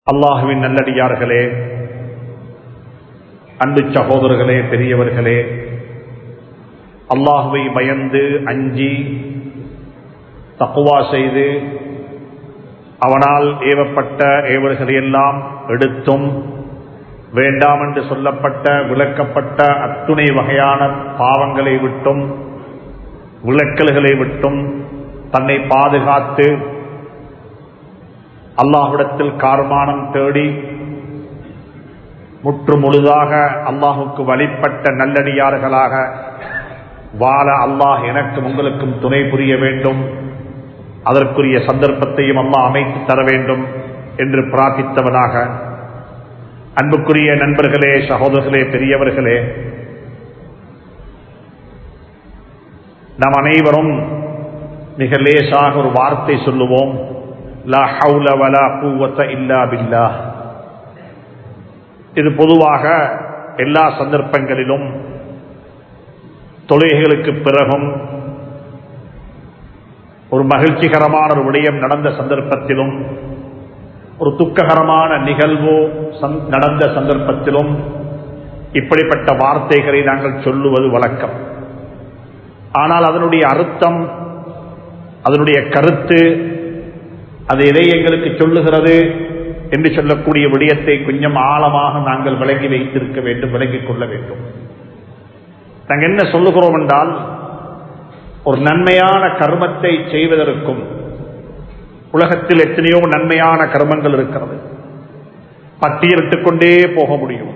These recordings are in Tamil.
அல்லாஹுவின் நல்லடியார்களே அன்பு சகோதரர்களே பெரியவர்களே அல்லாஹுவை பயந்து அஞ்சி தக்குவா செய்து அவனால் ஏவப்பட்ட ஏவல்களையெல்லாம் எடுத்தும் வேண்டாம் என்று சொல்லப்பட்ட விளக்கப்பட்ட அத்துணை வகையான பாவங்களை விட்டும் விளக்கல்களை விட்டும் தன்னை பாதுகாத்து அல்லாஹ்விடத்தில் கார்மானம் தேடி முற்று முழுதாக அல்லாஹுக்கு வழிபட்ட நல்லடியார்களாக வாழ அல்லாஹ் எனக்கும் உங்களுக்கும் துணை புரிய வேண்டும் அதற்குரிய சந்தர்ப்பத்தையும் அல்லாஹ் அமைத்து தர வேண்டும் என்று பிரார்த்தித்தவனாக அன்புக்குரிய நண்பர்களே சகோதரர்களே பெரியவர்களே நாம் அனைவரும் மிக லேசாக ஒரு வார்த்தை சொல்லுவோம் லா ஹவுல வலா கூவத்த இல்லா பில்லா இது பொதுவாக எல்லா சந்தர்ப்பங்களிலும் தொழுகைகளுக்கு பிறகும் ஒரு மகிழ்ச்சிகரமான ஒரு விடயம் நடந்த சந்தர்ப்பத்திலும் ஒரு துக்ககரமான நிகழ்வு நடந்த சந்தர்ப்பத்திலும் இப்படிப்பட்ட வார்த்தைகளை நாங்கள் சொல்லுவது வழக்கம் ஆனால் அதனுடைய அர்த்தம் அதனுடைய கருத்து அது எதை எங்களுக்கு சொல்லுகிறது என்று சொல்லக்கூடிய விடயத்தை கொஞ்சம் ஆழமாக நாங்கள் விளங்கி வைத்திருக்க வேண்டும் விளங்கிக் கொள்ள வேண்டும் நாங்கள் என்ன சொல்லுகிறோம் என்றால் ஒரு நன்மையான கர்மத்தை செய்வதற்கும் உலகத்தில் எத்தனையோ நன்மையான கர்மங்கள் இருக்கிறது பட்டியலிட்டுக் கொண்டே போக முடியும்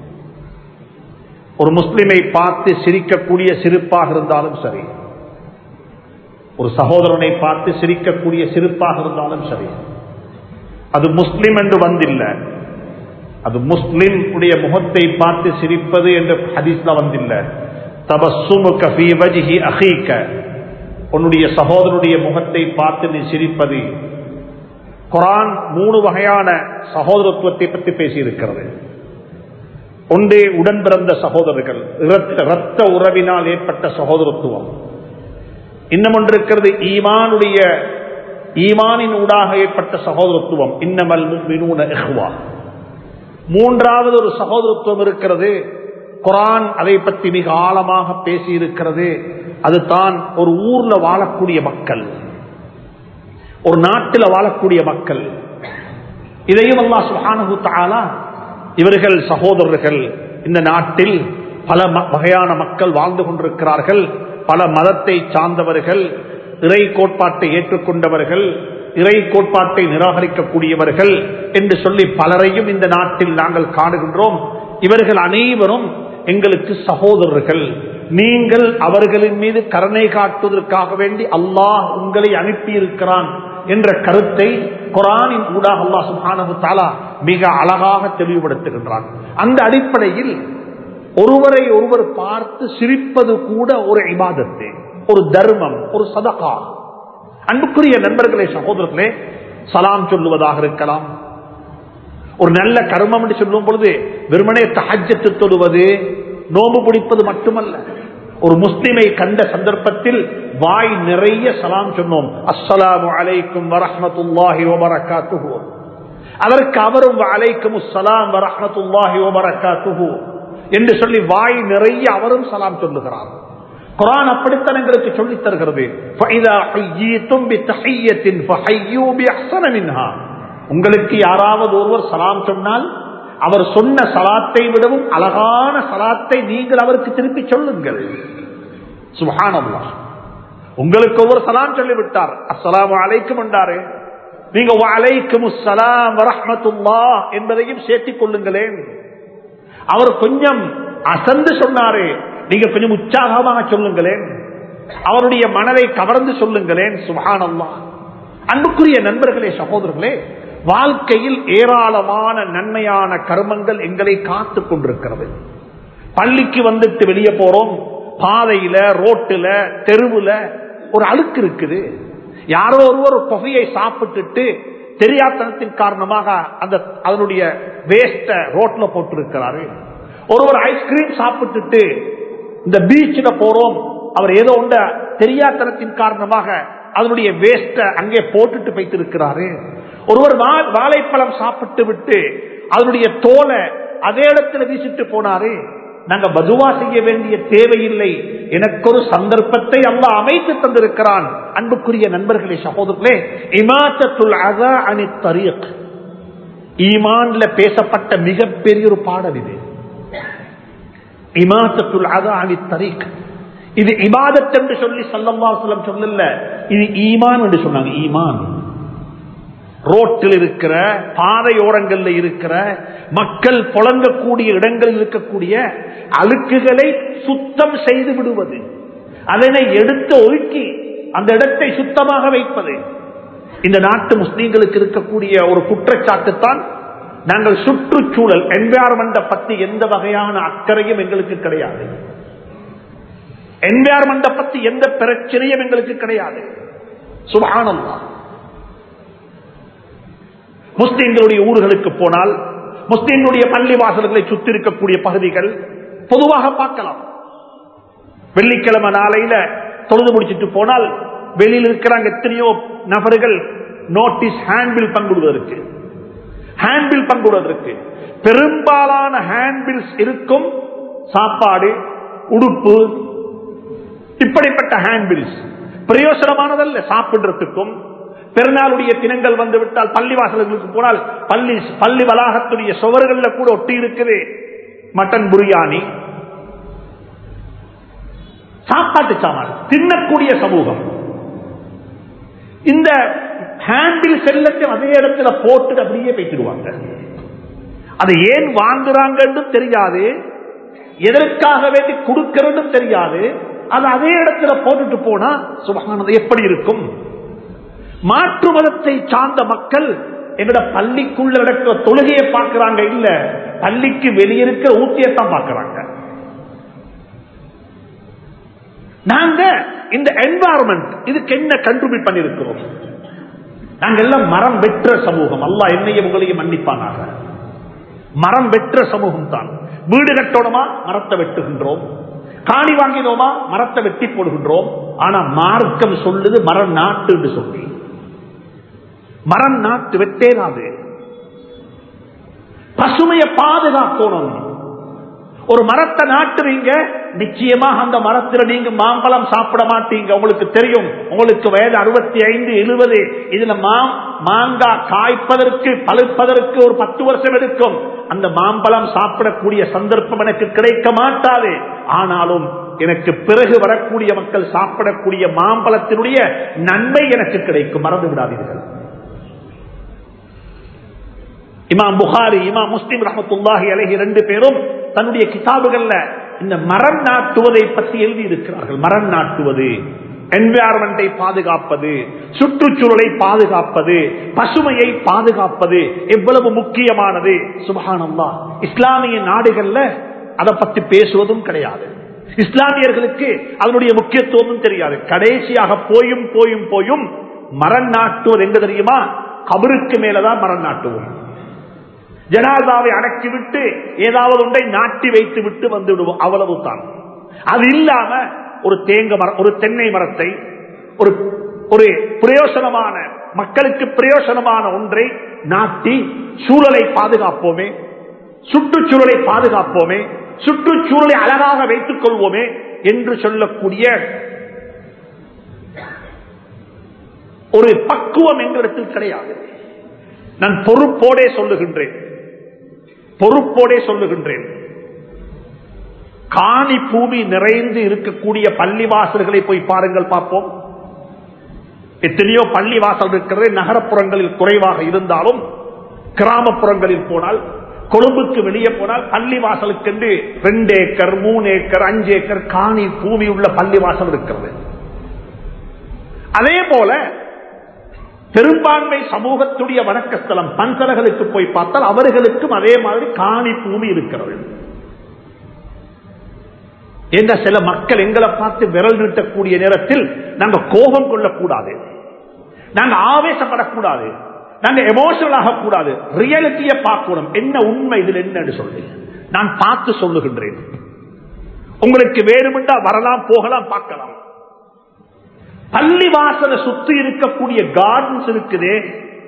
ஒரு முஸ்லிமை பார்த்து சிரிக்கக்கூடிய சிரிப்பாக இருந்தாலும் சரி ஒரு சகோதரனை பார்த்து சிரிக்கக்கூடிய சிரிப்பாக இருந்தாலும் சரி அது முஸ்லிம் என்று வந்தில்லை அது முஸ்லிம் உடைய முகத்தை பார்த்து சிரிப்பது என்று ஹதீஸ்ல வந்தில்லை அகீக்க உன்னுடைய சகோதரனுடைய முகத்தை பார்த்து நீ சிரிப்பது குரான் மூணு வகையான சகோதரத்துவத்தை பற்றி பேசியிருக்கிறது ஒன்றே உடன் பிறந்த சகோதரர்கள் இரத்த உறவினால் ஏற்பட்ட சகோதரத்துவம் இன்னும் ஒன்று இருக்கிறது ஈமானுடைய ஈமானின் ஊடாக ஏற்பட்ட சகோதரத்துவம் இன்னமல் எஹ்வா மூன்றாவது ஒரு சகோதரத்துவம் இருக்கிறது குரான் அதை பற்றி மிக ஆழமாக பேசி இருக்கிறது அது தான் ஒரு ஊர்ல வாழக்கூடிய மக்கள் ஒரு நாட்டில் வாழக்கூடிய மக்கள் இதையும் அல்லா சுஹானு தாலா இவர்கள் சகோதரர்கள் இந்த நாட்டில் பல வகையான மக்கள் வாழ்ந்து கொண்டிருக்கிறார்கள் பல மதத்தை சார்ந்தவர்கள் இறை கோட்பாட்டை ஏற்றுக்கொண்டவர்கள் இறை கோட்பாட்டை நிராகரிக்கக்கூடியவர்கள் என்று சொல்லி பலரையும் இந்த நாட்டில் நாங்கள் காணுகின்றோம் இவர்கள் அனைவரும் எங்களுக்கு சகோதரர்கள் நீங்கள் அவர்களின் மீது கருணை காட்டுவதற்காக வேண்டி அல்லாஹ் உங்களை அனுப்பி இருக்கிறான் என்ற கருத்தை குரானின் ஊடாக அல்லாஹ் சுபானு தாலா மிக அழகாக தெளிவுபடுத்துகின்றான் அந்த அடிப்படையில் ஒருவரை ஒருவர் பார்த்து சிரிப்பது கூட ஒரு இபாதத்து ஒரு தர்மம் ஒரு சதகா அன்புக்குரிய நண்பர்களே சகோதரர்களே சலாம் சொல்லுவதாக இருக்கலாம் ஒரு நல்ல கர்மம் என்று சொல்லும் பொழுது வெறுமனே தஹஜத்து தொழுவது நோம்பு பிடிப்பது மட்டுமல்ல ஒரு முஸ்லிமை கண்ட சந்தர்ப்பத்தில் வாய் நிறைய சலாம் சொன்னோம் அஸ்ஸலாமு அலைக்கும் வரஹமத்துல்லாஹி வபரகாத்துஹு அதற்கு அவரும் அலைக்கும் அஸ்ஸலாம் வரஹமத்துல்லாஹி வபரகாத்துஹு என்று சொல்லி வாய் நிறைய அவரும் சலாம் சொல்லுகிறார் குரான் அப்படித்தான் எங்களுக்கு சொல்லித் தருகிறது உங்களுக்கு யாராவது ஒருவர் சலாம் சொன்னால் அவர் சொன்ன சலாத்தை விடவும் அழகான சலாத்தை நீங்கள் அவருக்கு திருப்பி சொல்லுங்கள் சுபானல்லா உங்களுக்கு ஒவ்வொரு சலாம் சொல்லிவிட்டார் அஸ்லாம் அலைக்கும் என்றாரு நீங்க அலைக்கும் சலாம் வரஹமத்துல்லா என்பதையும் சேர்த்திக் கொள்ளுங்களேன் அவர் கொஞ்சம் அசந்து சொன்னாரு நீங்க கொஞ்சம் உற்சாகமாக சொல்லுங்களேன் அவருடைய மனதை கவர்ந்து சொல்லுங்களேன் சுபானல்லா அன்புக்குரிய நண்பர்களே சகோதரர்களே வாழ்க்கையில் ஏராளமான நன்மையான கர்மங்கள் எங்களை காத்து கொண்டிருக்கிறது பள்ளிக்கு வந்துட்டு வெளியே போறோம் பாதையில ரோட்டுல தெருவுல ஒரு அழுக்கு இருக்குது யாரோ ஒருவர் ஒரு தொகையை சாப்பிட்டுட்டு தெரியாத்தனத்தின் காரணமாக அந்த அதனுடைய வேஸ்ட ரோட்ல போட்டிருக்கிறாரு ஒருவர் ஐஸ்கிரீம் சாப்பிட்டுட்டு இந்த பீச்சில் போறோம் அவர் ஏதோ ஒன்ற தெரியாத்தனத்தின் காரணமாக அதனுடைய வேஸ்ட அங்கே போட்டுட்டு வைத்திருக்கிறாரு ஒருவர் வா- வாழைப்பழம் சாப்பிட்டு விட்டு அதனுடைய தோலை அதே இடத்துல வீசிட்டு போனாரே நாங்க பதுவா செய்ய வேண்டிய தேவையில்லை எனக்கு ஒரு சந்தர்ப்பத்தை அல்லாஹ் அமைத்து தந்திருக்கிறான் அன்புக்குரிய நண்பர்களே சகோதரர்களே இமாத்தத்துல் அதா அணி தரீக் ஈமான்ல பேசப்பட்ட மிகப்பெரிய ஒரு பாடம் இது இமாத்தத்துல் அதா அணி தரீக் இது இபாதத் என்று சொல்லி சல்லல்லாஹு சொல்லல இது ஈமான் என்று சொன்னாங்க ஈமான் ரோட்டில் இருக்கிற பாதையோரங்கள்ல இருக்கிற மக்கள் புழங்கக்கூடிய இடங்களில் இருக்கக்கூடிய அழுக்குகளை சுத்தம் செய்து விடுவது அதனை எடுத்து ஒதுக்கி அந்த இடத்தை சுத்தமாக வைப்பது இந்த நாட்டு முஸ்லீம்களுக்கு இருக்கக்கூடிய ஒரு குற்றச்சாட்டு தான் நாங்கள் சுற்றுச்சூழல் என்வாரன்மெண்ட பத்தி எந்த வகையான அக்கறையும் எங்களுக்கு கிடையாது என்வாரன்மெண்ட பத்தி எந்த பிரச்சனையும் எங்களுக்கு கிடையாது சுபானந்தா முஸ்லிம்களுடைய ஊர்களுக்கு போனால் முஸ்லிம்களுடைய பள்ளி வாசல்களை சுத்தி இருக்கக்கூடிய பகுதிகள் பொதுவாக பார்க்கலாம் வெள்ளிக்கிழமை நாளையில தொழுது முடிச்சிட்டு போனால் வெளியில் இருக்கிறாங்க எத்தனையோ நபர்கள் நோட்டீஸ் ஹேண்ட்பில் பங்குடுவதற்கு ஹேண்ட்பில் பங்குடுவதற்கு பெரும்பாலான ஹேண்ட்பில்ஸ் இருக்கும் சாப்பாடு உடுப்பு இப்படிப்பட்ட ஹேண்ட்பில்ஸ் பிரயோசனமானதல்ல சாப்பிடுறதுக்கும் பெருநாளுடைய தினங்கள் வந்து விட்டால் பள்ளி வாசல்களுக்கு போனால் பள்ளி பள்ளி வளாகத்துடைய சுவர்கள்ல கூட ஒட்டி இருக்குது மட்டன் பிரியாணி சாப்பாட்டு சாமான் தின்னக்கூடிய சமூகம் இந்த ஹேண்டில் செல்லத்தை அதே இடத்துல போட்டு அப்படியே பேசிடுவாங்க அதை ஏன் வாங்குறாங்கன்னு தெரியாது எதற்காக வேண்டி கொடுக்கிறது தெரியாது அது அதே இடத்துல போட்டுட்டு போனா சுபகானது எப்படி இருக்கும் மாற்று மதத்தை சார்ந்த மக்கள் எங்கட பள்ளிக்குள்ள நடக்கிற தொழுகையை பார்க்கிறாங்க இல்ல பள்ளிக்கு வெளியிருக்கிற ஊத்தியத்தான் பார்க்கிறாங்க நாங்க இந்த என்வாரன்மெண்ட் இதுக்கு என்ன கண்ட்ரிபியூட் பண்ணிருக்கிறோம் நாங்க எல்லாம் மரம் வெற்ற சமூகம் அல்லா என்னையும் உங்களையும் மன்னிப்பானாக மரம் வெற்ற சமூகம் தான் வீடு கட்டணுமா மரத்தை வெட்டுகின்றோம் காணி வாங்கினோமா மரத்தை வெட்டி போடுகின்றோம் ஆனா மார்க்கம் சொல்லுது மரம் நாட்டு என்று சொல்லி மரம் நாட்டு வெட்டேனாது பசுமையை பாதுகாக்கணும் ஒரு மரத்தை நாட்டுறீங்க நிச்சயமாக அந்த மரத்தில் நீங்க மாம்பழம் சாப்பிட மாட்டீங்க உங்களுக்கு தெரியும் உங்களுக்கு வயது அறுபத்தி ஐந்து எழுபது இதுல மாங்காய் காய்ப்பதற்கு பழுப்பதற்கு ஒரு பத்து வருஷம் எடுக்கும் அந்த மாம்பழம் சாப்பிடக்கூடிய சந்தர்ப்பம் எனக்கு கிடைக்க மாட்டாது ஆனாலும் எனக்கு பிறகு வரக்கூடிய மக்கள் சாப்பிடக்கூடிய மாம்பழத்தினுடைய நன்மை எனக்கு கிடைக்கும் மறந்து விடாதீர்கள் இமாம் புகாரி இமாம் முஸ்லிம் ரஹமத்துல்லாஹி அலஹி ரெண்டு பேரும் தன்னுடைய கிதாபுகள்ல இந்த மரம் நாட்டுவதை பற்றி எழுதி இருக்கிறார்கள் மரம் நாட்டுவது என்வாரன்மெண்டை பாதுகாப்பது சுற்றுச்சூழலை பாதுகாப்பது பசுமையை பாதுகாப்பது எவ்வளவு முக்கியமானது சுபகானந்தா இஸ்லாமிய நாடுகள்ல அதை பத்தி பேசுவதும் கிடையாது இஸ்லாமியர்களுக்கு அதனுடைய முக்கியத்துவமும் தெரியாது கடைசியாக போயும் போயும் போயும் மரம் நாட்டுவது எங்க தெரியுமா கபருக்கு மேலதான் மரம் நாட்டுவோம் ஜனாதாவை அடக்கிவிட்டு ஏதாவது ஒன்றை நாட்டி வைத்து விட்டு வந்து விடுவோம் அவ்வளவு தான் அது இல்லாம ஒரு தேங்க மரம் ஒரு தென்னை மரத்தை ஒரு ஒரு பிரயோசனமான மக்களுக்கு பிரயோசனமான ஒன்றை நாட்டி சூழலை பாதுகாப்போமே சுற்றுச்சூழலை பாதுகாப்போமே சுற்றுச்சூழலை அழகாக வைத்துக் கொள்வோமே என்று சொல்லக்கூடிய ஒரு பக்குவம் எங்களிடத்தில் கிடையாது நான் பொறுப்போடே சொல்லுகின்றேன் பொறுப்போடே சொல்லுகின்றேன் காணி பூமி நிறைந்து இருக்கக்கூடிய பள்ளிவாசல்களை போய் பாருங்கள் பார்ப்போம் எத்தனையோ பள்ளிவாசல் இருக்கிறது நகரப்புறங்களில் குறைவாக இருந்தாலும் கிராமப்புறங்களில் போனால் கொழும்புக்கு வெளியே போனால் பள்ளிவாசலுக்கு ரெண்டு ஏக்கர் மூணு ஏக்கர் அஞ்சு ஏக்கர் காணி பூமி உள்ள பள்ளிவாசல் இருக்கிறது அதே போல பெரும்பான்மை சமூகத்துடைய வணக்கஸ்தலம் பன்சலர்களுக்கு போய் பார்த்தால் அவர்களுக்கும் அதே மாதிரி காணி பூமி இருக்கிறது என்ற சில மக்கள் எங்களை பார்த்து விரல் நீட்டக்கூடிய நேரத்தில் நாங்க கோபம் கொள்ளக்கூடாது நாங்க ஆவேசப்படக்கூடாது நாங்க எமோஷனல் ஆகக்கூடாது ரியாலிட்டியை பார்க்கணும் என்ன உண்மை இதில் என்னன்னு சொல்லி நான் பார்த்து சொல்லுகின்றேன் உங்களுக்கு வேணுமென்றா வரலாம் போகலாம் பார்க்கலாம் பள்ளி வாசலை சுத்தி இருக்கக்கூடிய கார்டன்ஸ் இருக்குதே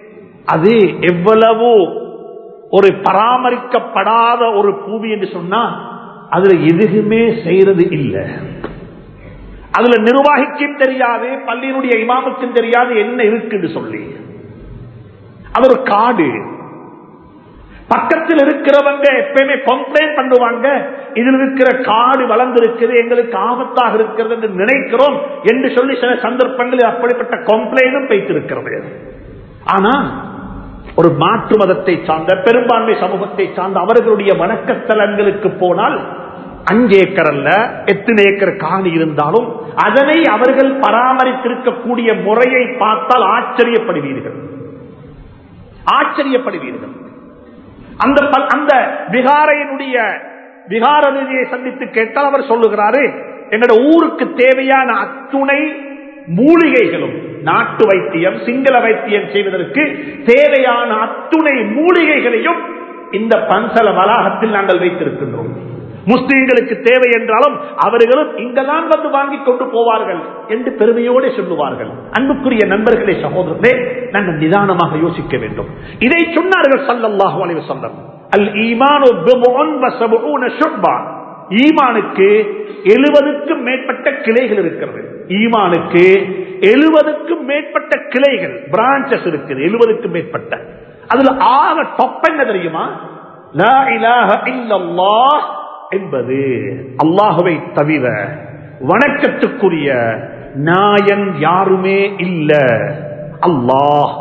அது எவ்வளவு ஒரு பராமரிக்கப்படாத ஒரு பூமி என்று சொன்னா அதுல எதுவுமே செய்யறது இல்லை அதுல நிர்வாகிக்கும் தெரியாது பள்ளியினுடைய இமாமுக்கும் தெரியாது என்ன இருக்குன்னு சொல்லி அது ஒரு காடு பக்கத்தில் இருக்கிறவங்க எப்பயுமே கம்ப்ளைண்ட் பண்ணுவாங்க இதில் இருக்கிற காடு வளர்ந்திருக்குது எங்களுக்கு ஆபத்தாக இருக்கிறது என்று நினைக்கிறோம் என்று சொல்லி சில சந்தர்ப்பங்களில் அப்படிப்பட்ட கம்ப்ளைண்டும் வைத்திருக்கிறது ஆனா ஒரு மாற்று மதத்தை சார்ந்த பெரும்பான்மை சமூகத்தை சார்ந்த அவர்களுடைய வணக்கஸ்தலங்களுக்கு போனால் அஞ்சு ஏக்கர் அல்ல எத்தனை ஏக்கர் காணி இருந்தாலும் அதனை அவர்கள் பராமரித்திருக்கக்கூடிய முறையை பார்த்தால் ஆச்சரியப்படுவீர்கள் ஆச்சரியப்படுவீர்கள் அந்த பல்- அந்த விகாரையினுடைய விகார நிதியை சந்தித்து கேட்டால் அவர் சொல்லுகிறாரு எங்களோட ஊருக்கு தேவையான அத்துணை மூலிகைகளும் நாட்டு வைத்தியம் சிங்கள வைத்தியம் செய்வதற்கு தேவையான அத்துணை மூலிகைகளையும் இந்த பன்சல வளாகத்தில் நாங்கள் வைத்திருக்கின்றோம் முஸ்லிம்களுக்கு தேவை என்றாலும் அவர்களும் இங்கதான் வந்து வாங்கி கொண்டு போவார்கள் என்று பெருமையோடு சொல்லுவார்கள் அன்புக்குரிய நண்பர்களே சகோதரர்களே நாங்கள் நிதானமாக யோசிக்க வேண்டும் இதை சொன்னார்கள் சல்லல்லாஹு அலைஹி வஸல்லம் அல் ஈமானு பிதுஉன் வ சபூன ஷுபா ஈமானுக்கு எழுபதுக்கும் மேற்பட்ட கிளைகள் இருக்கிறது ஈமானுக்கு எழுபதுக்கும் மேற்பட்ட கிளைகள் பிரான்சஸ் இருக்குது எழுபதுக்கும் மேற்பட்ட அதுல ஆக டொப் என்ன தெரியுமா லா இலாஹ இல்லல்லாஹ் என்பது அல்லாஹுவை தவிர வணக்கத்துக்குரிய நாயன் யாருமே இல்ல அல்லாஹ்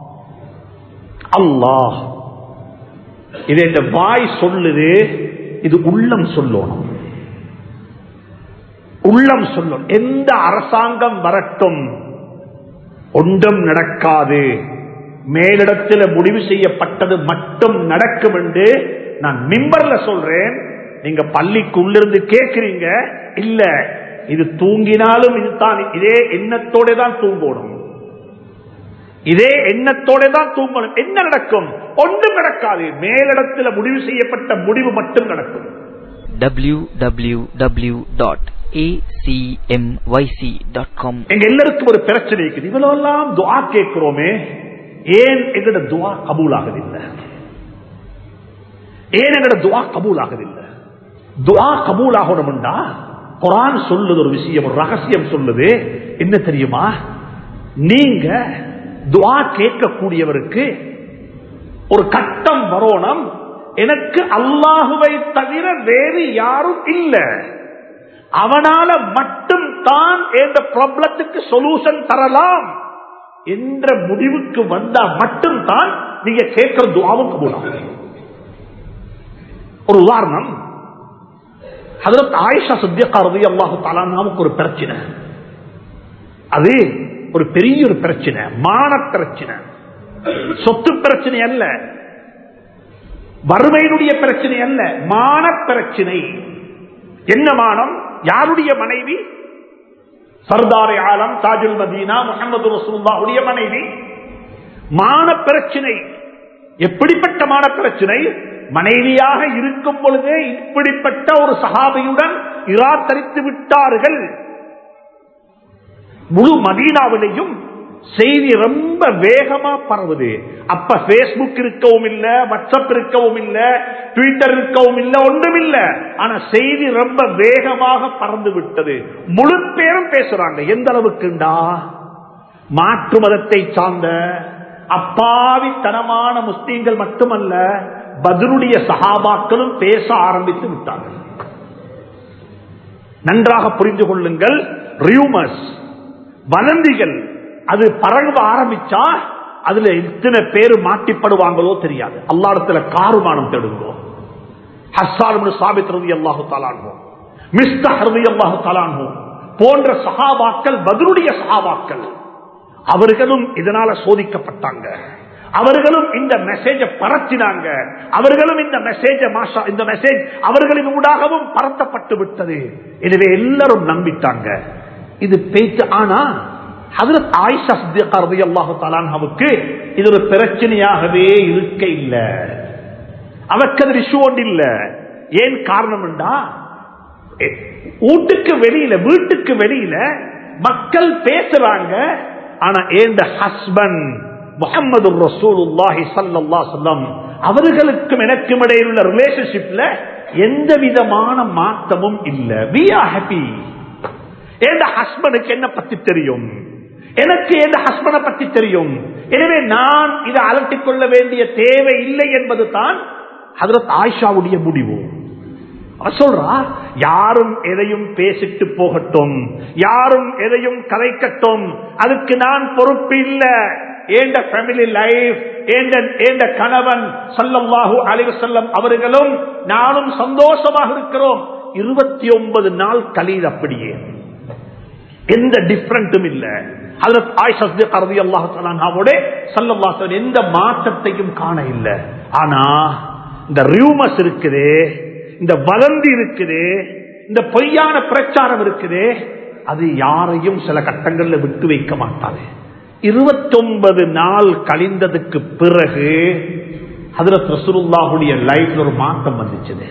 அல்லாஹ் இது இந்த வாய் சொல்லுது இது உள்ளம் சொல்லணும் உள்ளம் சொல்லும் எந்த அரசாங்கம் வரட்டும் ஒன்றும் நடக்காது மேலிடத்தில் முடிவு செய்யப்பட்டது மட்டும் நடக்கும் என்று நான் மிம்பர்ல சொல்றேன் நீங்க பள்ளிக்குள்ளிருந்து கேட்கிறீங்க இல்ல இது தூங்கினாலும் இதுதான் இதே எண்ணத்தோட தான் தூங்கணும் இதே எண்ணத்தோட தான் தூங்கணும் என்ன நடக்கும் ஒன்றும் நடக்காது மேலிடத்தில் முடிவு செய்யப்பட்ட முடிவு மட்டும் நடக்கும் www.acmyc.com எங்க எல்லாருக்கும் ஒரு பிரச்சனை இருக்குது இவ்வளவு எல்லாம் துவா கேட்கிறோமே ஏன் எங்கட துவா கபூல் ஆகுதில்லை ஏன் எங்கட துவா கபூல் ஆகுதில்லை துவா கபூல் ஆகணும்டா குரான் சொல்லுது ஒரு விஷயம் ஒரு ரகசியம் சொல்லுது என்ன தெரியுமா நீங்க துவா கேட்கக்கூடியவருக்கு ஒரு கட்டம் வரணும் எனக்கு அல்லாஹுவை தவிர வேறு யாரும் இல்லை அவனால மட்டும் தான் இந்த ப்ராப்ளத்துக்கு சொல்யூஷன் தரலாம் என்ற முடிவுக்கு வந்தா மட்டும்தான் நீங்க கேட்கிற துவாவும் கபூலாகும் ஒரு உதாரணம் ஹதரத் ஆயிஷா சத்தியக்கா ரவி அல்லாஹு தாலானாவுக்கு ஒரு பிரச்சனை அது ஒரு பெரிய ஒரு பிரச்சனை மான பிரச்சனை சொத்து பிரச்சனை அல்ல வறுமையினுடைய பிரச்சனை அல்ல மான பிரச்சனை என்ன மானம் யாருடைய மனைவி சர்தார் ஆலம் தாஜுல் மதீனா முகமது ரசூல்லாவுடைய மனைவி மான பிரச்சனை எப்படிப்பட்ட மான பிரச்சனை மனைவியாக இருக்கும் பொழுதே இப்படிப்பட்ட ஒரு சகாபியுடன் இராத்தரித்து விட்டார்கள் முழு மதீனாவிலையும் செய்தி ரொம்ப வேகமா பரவுது அப்ப பேஸ்புக் இருக்கவும் இல்ல வாட்ஸ்அப் இருக்கவும் இல்ல ட்விட்டர் இருக்கவும் இல்ல ஒன்றும் இல்ல ஆனா செய்தி ரொம்ப வேகமாக பறந்து விட்டது முழு பேரும் பேசுறாங்க எந்த அளவுக்குண்டா மாற்று மதத்தை சார்ந்த அப்பாவித்தனமான முஸ்லீம்கள் மட்டுமல்ல பதிலுடைய சகாபாக்களும் பேச ஆரம்பித்து விட்டார்கள் நன்றாக புரிந்து கொள்ளுங்கள் ரியூமர்ஸ் வதந்திகள் அது பரவ ஆரம்பிச்சா அதுல எத்தனை பேர் மாட்டிப்படுவாங்களோ தெரியாது அல்லாடத்துல காருமானம் தேடுங்கோ ஹஸ்ஸால் சாபித் ரவி அல்லாஹு தாலான்ஹோ மிஸ்தஹ் ரவி அல்லாஹு தாலான்ஹோ போன்ற சகாபாக்கள் பதிலுடைய சகாபாக்கள் அவர்களும் இதனால சோதிக்கப்பட்டாங்க அவர்களும் இந்த மெசேஜ பரத்தினாங்க அவர்களும் இந்த மெசேஜ மாஷா இந்த மெசேஜ் அவர்களின் ஊடாகவும் பரத்தப்பட்டு விட்டது எனவே எல்லாரும் நம்பிட்டாங்க இது பேச்சு ஆனா ஹதரத் ஆயிஷா சித்திகா ரலியல்லாஹு தஆலாவுக்கு இது ஒரு பிரச்சனையாகவே இருக்க இல்ல அவருக்கு அது இஷ்யூ ஒன்று இல்ல ஏன் காரணம்டா வீட்டுக்கு வெளியில வீட்டுக்கு வெளியில மக்கள் பேசுறாங்க ஆனா ஏந்த ஹஸ்பண்ட் முகமது ரசூலுல்லாஹி ஸல்லல்லாஹு அலைஹி வஸல்லம் அவர்களுக்கும் எனக்கும் இடையில் உள்ள ரிலேஷன்ஷிப்ல எந்த விதமான மாற்றமும் இல்ல வி ஆர் ஹாப்பி என் ஹஸ்பண்டுக்கு என்ன பத்தி தெரியும் எனக்கு என் ஹஸ்பண்டை பத்தி தெரியும் எனவே நான் இதை அலட்டிக் கொள்ள வேண்டிய தேவை இல்லை என்பது தான் ஹதரத் ஆயிஷாவுடைய முடிவு அவ சொல்றா யாரும் எதையும் பேசிட்டு போகட்டும் யாரும் எதையும் கலைக்கட்டும் அதுக்கு நான் பொறுப்பு இல்ல ஏண்ட ஃபேமிலி லைஃப் ஏண்ட கணவன் சல்லல்லாஹு அலைஹி வஸல்லம் அவர்களும் நானும் சந்தோஷமாக இருக்கிறோம் இருபத்தி ஒன்பது நாள் கலீல் அப்படியே எந்த டிஃபரண்டும் இல்ல ஹஜரத் ஆயிஷா சித்திகா ரலியல்லாஹு தஆலா அன்ஹாவோட ஸல்லல்லாஹு அலைஹி வஸல்லம் எந்த மாற்றத்தையும் காண இல்ல ஆனா இந்த ரியூமஸ் இருக்குதே இந்த வதந்தி இருக்குது இந்த பொய்யான பிரச்சாரம் இருக்குது அது யாரையும் சில கட்டங்கள்ல விட்டு வைக்க மாட்டாரு இருபத்தொன்பது நாள் கழிந்ததுக்கு பிறகு ஹதரத் ரசூலுல்லாஹுடைய லைஃப்ல ஒரு மாற்றம் வந்துச்சு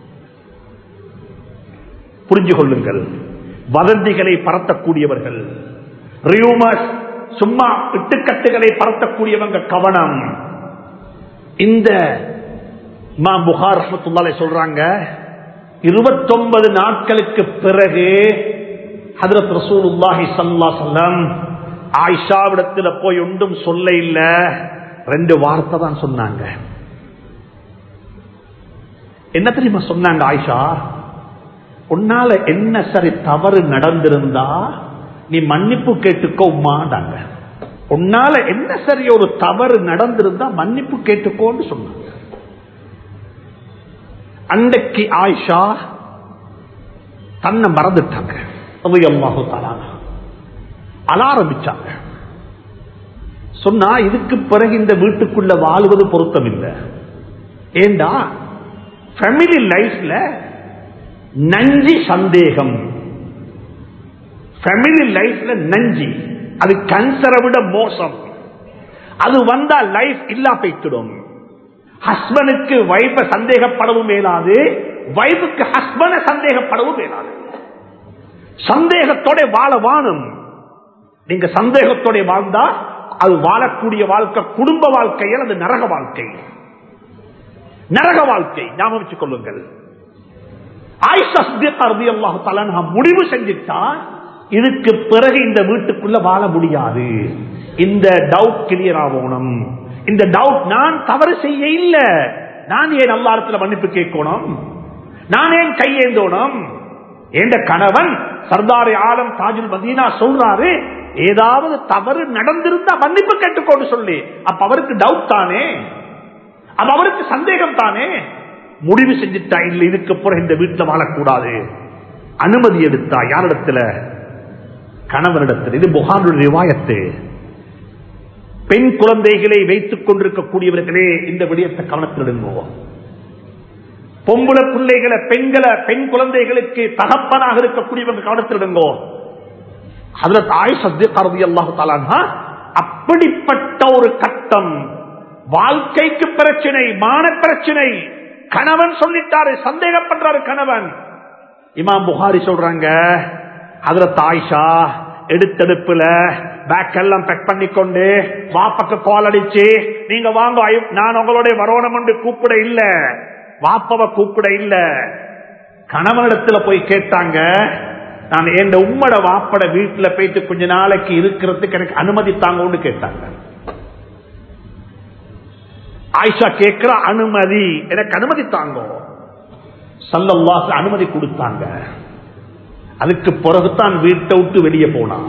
புரிஞ்சு கொள்ளுங்கள் வதந்திகளை பரத்தக்கூடியவர்கள் ரியூமஸ் சும்மா இட்டுக்கட்டுகளை பரத்தக்கூடியவங்க கவனம் இந்த இமாம் புகார் ரஹமத்துல்லாலே சொல்றாங்க இருபத்தொன்பது நாட்களுக்கு பிறகு ஹதரத் ரசூலுல்லாஹி சல்லா சொல்லம் ஆயிஷாவிடத்துல போய் ஒன்றும் சொல்ல இல்ல ரெண்டு வார்த்தை தான் சொன்னாங்க என்ன தெரியுமா சொன்னாங்க ஆயிஷா உன்னால என்ன சரி தவறு நடந்திருந்தா நீ மன்னிப்பு கேட்டுக்கோ உமாண்டாங்க உன்னால என்ன சரி ஒரு தவறு நடந்திருந்தா மன்னிப்பு கேட்டுக்கோன்னு சொன்னாங்க அன்றைக்கு ஆயிஷா தன்னை மறந்துட்டாங்க அல்லாஹு தாலானா அழ ஆரம்பிச்சாங்க சொன்னா இதுக்கு பிறகு இந்த வீட்டுக்குள்ள வாழ்வது பொருத்தம் இல்லை ஏண்டா ஃபேமிலி லைஃப்ல நஞ்சி சந்தேகம் ஃபேமிலி லைஃப்ல நஞ்சி அது கன்சரை விட மோசம் அது வந்தா லைஃப் இல்லா போய்த்திடும் ஹஸ்பனுக்கு வைஃப சந்தேகப்படவும் மேலாது வைஃபுக்கு ஹஸ்பன சந்தேகப்படவும் மேலாது சந்தேகத்தோட வாழ வாணும் நீங்க சந்தேகத்தோட வாழ்ந்தா அது வாழக்கூடிய வாழ்க்கை குடும்ப வாழ்க்கையில் அது நரக வாழ்க்கை நரக வாழ்க்கை ஞாபகம் வச்சுக் கொள்ளுங்கள் முடிவு செஞ்சுட்டா இதுக்கு பிறகு இந்த வீட்டுக்குள்ள வாழ முடியாது இந்த டவுட் கிளியர் ஆகணும் இந்த டவுட் நான் தவறு செய்ய இல்ல நான் ஏன் அல்லாரத்துல மன்னிப்பு கேட்கணும் நான் ஏன் கையேந்தோணும் என்ற கணவன் சர்தாரி ஆலம் தாஜுல் மதீனா சொல்றாரு ஏதாவது தவறு நடந்திருந்தா மன்னிப்பு கேட்டுக்கோன்னு சொல்லி அப்ப அவருக்கு டவுட் தானே அப்ப அவருக்கு சந்தேகம் தானே முடிவு செஞ்சுட்டா இல்ல இதுக்கு பிறகு இந்த வீட்டில் வாழக்கூடாது அனுமதி எடுத்தா யாரிடத்துல கணவனிடத்தில் இது புகாருடைய ரிவாயத்து பெண் குழந்தைகளை வைத்துக் கொண்டிருக்கக்கூடியவர்களே இந்த விடயத்தை கவனத்தில் எடுங்கோம் பொம்புல பிள்ளைகளை பெண்களை பெண் குழந்தைகளுக்கு தகப்பனாக இருக்கக்கூடியவங்க கவனத்தில் எடுங்கோ அதுல தாய் சத்திய கருதி அல்லாஹு தாலானா அப்படிப்பட்ட ஒரு கட்டம் வாழ்க்கைக்கு பிரச்சனை மான பிரச்சனை கணவன் சொல்லிட்டாரு சந்தேகப்படுறாரு கணவன் இமாம் புகாரி சொல்றாங்க அதுல தாய்ஷா எடுத்தெடுப்புல பேக் எல்லாம் பேக் பண்ணி கொண்டு வாப்பக்கு கால் அடிச்சு நீங்க வாங்க நான் உங்களோட வரணும் என்று கூப்பிட இல்ல வாப்பவ கூப்பிட இல்ல கணவனிடத்துல போய் கேட்டாங்க நான் என் உம்மட வாப்பட வீட்டுல போயிட்டு கொஞ்ச நாளைக்கு இருக்கிறதுக்கு எனக்கு அனுமதி தாங்கன்னு கேட்டாங்க ஆயிஷா கேட்கிற அனுமதி எனக்கு அனுமதி தாங்க சல்லல்லாசு அனுமதி கொடுத்தாங்க அதுக்கு பிறகுதான் வீட்டை விட்டு வெளியே போனா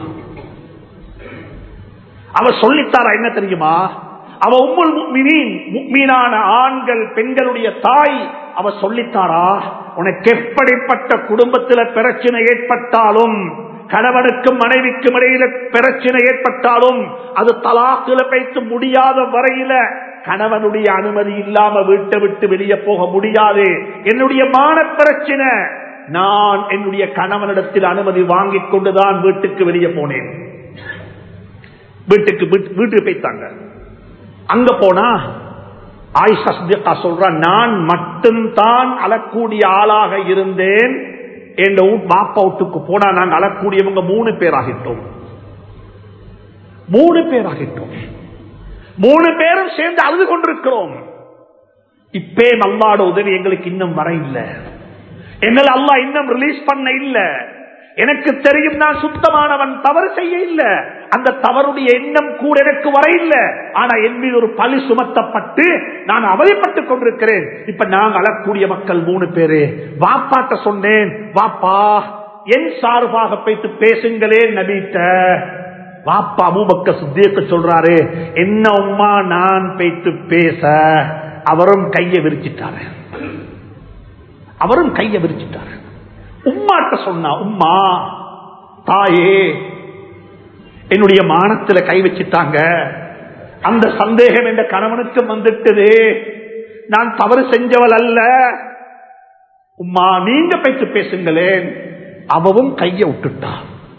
அவ சொல்லித்தாரா என்ன தெரியுமா அவ உம்முல் மீனான ஆண்கள் பெண்களுடைய தாய் அவ சொல்லித்தாரா உனக்கு எப்படிப்பட்ட குடும்பத்தில் பிரச்சனை ஏற்பட்டாலும் கணவனுக்கும் மனைவிக்கும் இடையில பிரச்சனை ஏற்பட்டாலும் அது தலாக்கில வைத்து முடியாத வரையில கணவனுடைய அனுமதி இல்லாம வீட்டை விட்டு வெளியே போக முடியாது என்னுடைய மான பிரச்சனை நான் என்னுடைய கணவனிடத்தில் அனுமதி வாங்கிக் கொண்டுதான் வீட்டுக்கு வெளியே போனேன் வீட்டுக்கு வீட்டுக்கு போய்த்தாங்க அங்க போனா ஆயிஷா சொல்ற நான் மட்டும்தான் அழக்கூடிய ஆளாக இருந்தேன் என் பாப்பா வீட்டுக்கு போனா நாங்க அழக்கூடியவங்க மூணு பேர் ஆகிட்டோம் மூணு பேர் ஆகிட்டோம் மூணு பேரும் சேர்ந்து அழுது கொண்டிருக்கிறோம் இப்பே அல்லாட உதவி எங்களுக்கு இன்னும் வர இல்லை எங்களை அல்லா இன்னும் ரிலீஸ் பண்ண இல்ல எனக்கு தெரியும் நான் சுத்தமானவன் தவறு செய்ய இல்ல அந்த தவறுடைய எண்ணம் கூட எனக்கு வர இல்ல ஆனா என் மீது ஒரு பழி சுமத்தப்பட்டு நான் அவதிப்பட்டுக் கொண்டிருக்கிறேன் இப்ப நாங்க அழக்கூடிய மக்கள் மூணு பேரு வாப்பாட்ட சொன்னேன் வாப்பா என் சார்பாக போயிட்டு பேசுங்களே நபிட்ட வாப்பா அபூபக்க சுத்தியக்க சொல்றாரு என்ன உம்மா நான் போயிட்டு பேச அவரும் கையை விரிச்சிட்டாரு அவரும் கையை விரிச்சிட்டாரு உம்மாட்ட சொன்னா உம்மா தாயே என்னுடைய மானத்துல கை வச்சிட்டாங்க அந்த சந்தேகம் என்ற கணவனுக்கு வந்துட்டது நான் தவறு செஞ்சவள் அல்ல உம்மா நீங்க பேச்சு பேசுங்களேன் அவவும் கைய விட்டுட்டா